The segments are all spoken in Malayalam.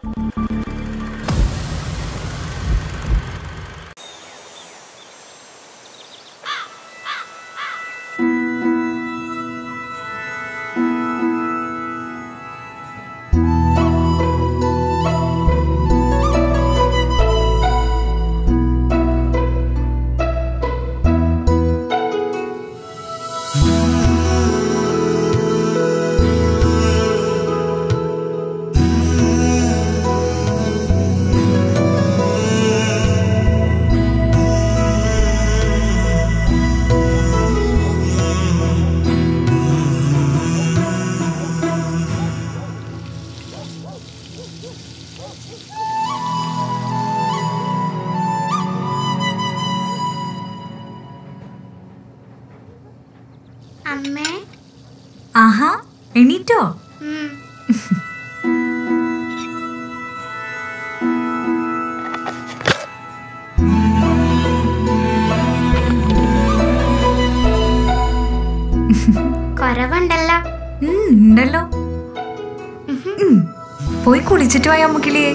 അമ്മേ ആഹാ എണീറ്റോ ഉം. കുറവുണ്ടല്ലോ ഉം, ഉണ്ടല്ലോ ഉം, പോയി കുളിച്ചിട്ട് പോയ അമ്മുക്കിളിയെ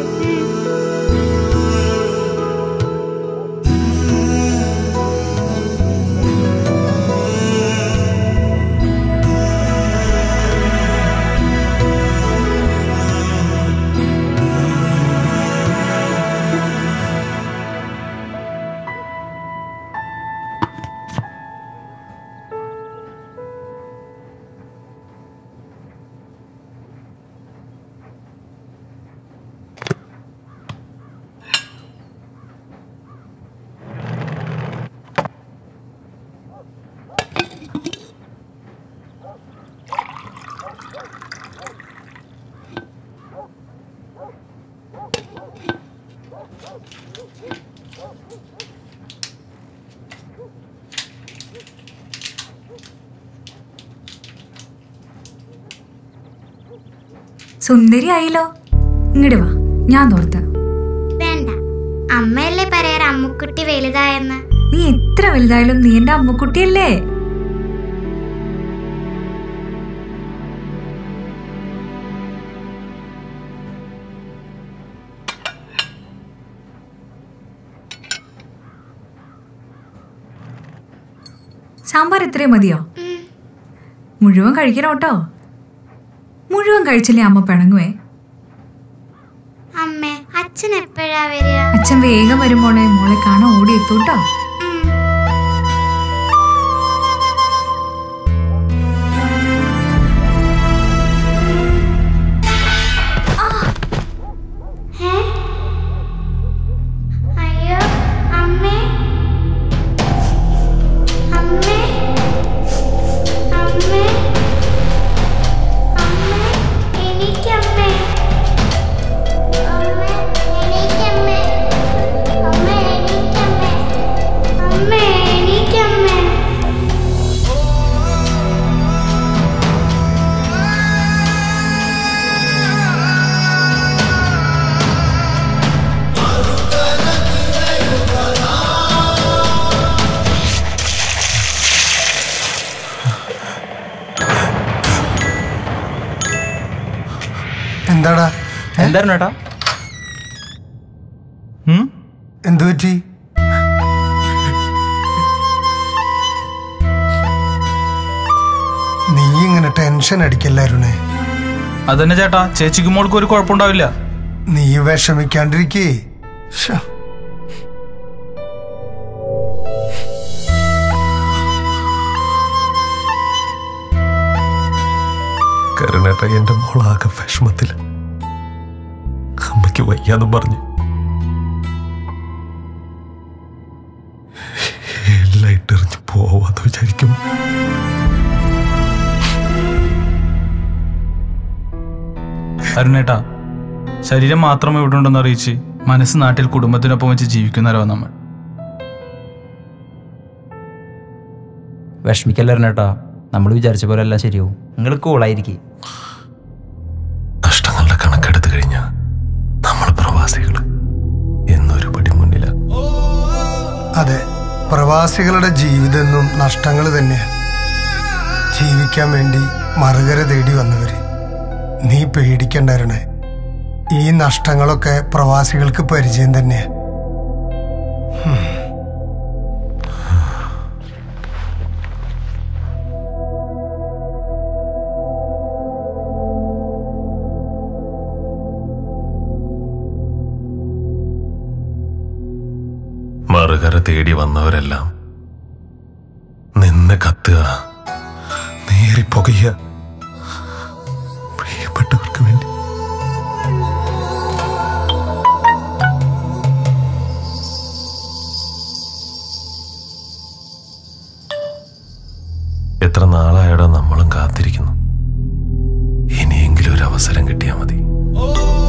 സുന്ദരി ആയില്ലോ ഇങ്ങോട്ട് വാ ഞാൻ തോർത്ത വേണ്ട അമ്മയല്ലേ പറയാറ് അമ്മുക്കുട്ടി വലുതായെന്ന് നീ എത്ര വലുതായാലും നീ എന്റെ അമ്മുക്കുട്ടിയല്ലേ സാമ്പാർ ഇത്രയും മതിയോ ഉം. മുഴുവൻ കഴിക്കണം കേട്ടോ മുഴുവൻ കഴിച്ചില്ലേ അമ്മ പിണങ്ങുവേ അമ്മേ അച്ഛൻ എപ്പോഴാ വരിക അച്ഛൻ വേഗം വരുമ്പോളെ മോളെ കാണാൻ ഓടി എത്തൂട്ടോ ഉം. ഹേ? അയ്യോ അമ്മേ അമ്മേ അമ്മേ അമ്മേ എനിക്കമ്മേ അമ്മേ എനിക്കമ്മേ അമ്മേ എനിക്കമ്മേ അമ്മേ എനിക്കമ്മേ എന്താടാ ഏ? എന്തായിരുന്നു ഏട്ടാ ഉം? എന്തു പറ്റി നീ ഇങ്ങനെ ടെൻഷൻ അടിക്കല്ലായിരുന്നേ അതന്നെ ചേട്ടാ ചേച്ചിക്ക് മോൾക്ക് ഒരു കുഴപ്പമുണ്ടാവില്ല നീ വിഷമിക്കാണ്ടിരിക്കേ ശ്ശോ. കരുണേട്ട എന്റെ മോളാകെ വിഷമത്തില് അമ്മയ്ക്ക് വയ്യാന്നും പറഞ്ഞു എല്ലാം ഇട്ടെറിഞ്ഞ് പോവാന്ന് വിചാരിക്കും അരുണേട്ടാ ശരീരം മാത്രം ഇവിടെ ഉണ്ടെന്ന് അറിയിച്ച് മനസ്സ് നാട്ടിൽ കുടുംബത്തിനൊപ്പം വെച്ച് ജീവിക്കുന്നവരോ നമ്മൾ വിഷമിക്കല്ലായിരുന്നേട്ടാ നമ്മൾ വിചാരിച്ച പോലെ എല്ലാം ശരിയാവും നിങ്ങൾ കൂളായിരിക്കും നഷ്ടങ്ങളുടെ കണക്കെടുത്തു കഴിഞ്ഞാൽ നമ്മൾ പ്രവാസികൾ എന്നൊരു പടി മുന്നില അതെ പ്രവാസികളുടെ ജീവിതമെന്നും നഷ്ടങ്ങൾ തന്നെയാണ് ജീവിക്കാൻ വേണ്ടി മറുകര തേടി വന്നവര് നീ പേടിക്കണ്ടായിരുന്നേ ഈ നഷ്ടങ്ങളൊക്കെ പ്രവാസികൾക്ക് പരിചയം തന്നെയാ മറുകര തേടി വന്നവരെല്ലാം നിന്ന് കത്തുക നേരി പുകയ പ്രിയപ്പെട്ടവർക്ക് വേണ്ടി എത്ര നാളായടോ നമ്മളും കാത്തിരിക്കുന്നു ഇനിയെങ്കിലും ഒരു അവസരം കിട്ടിയാൽ മതി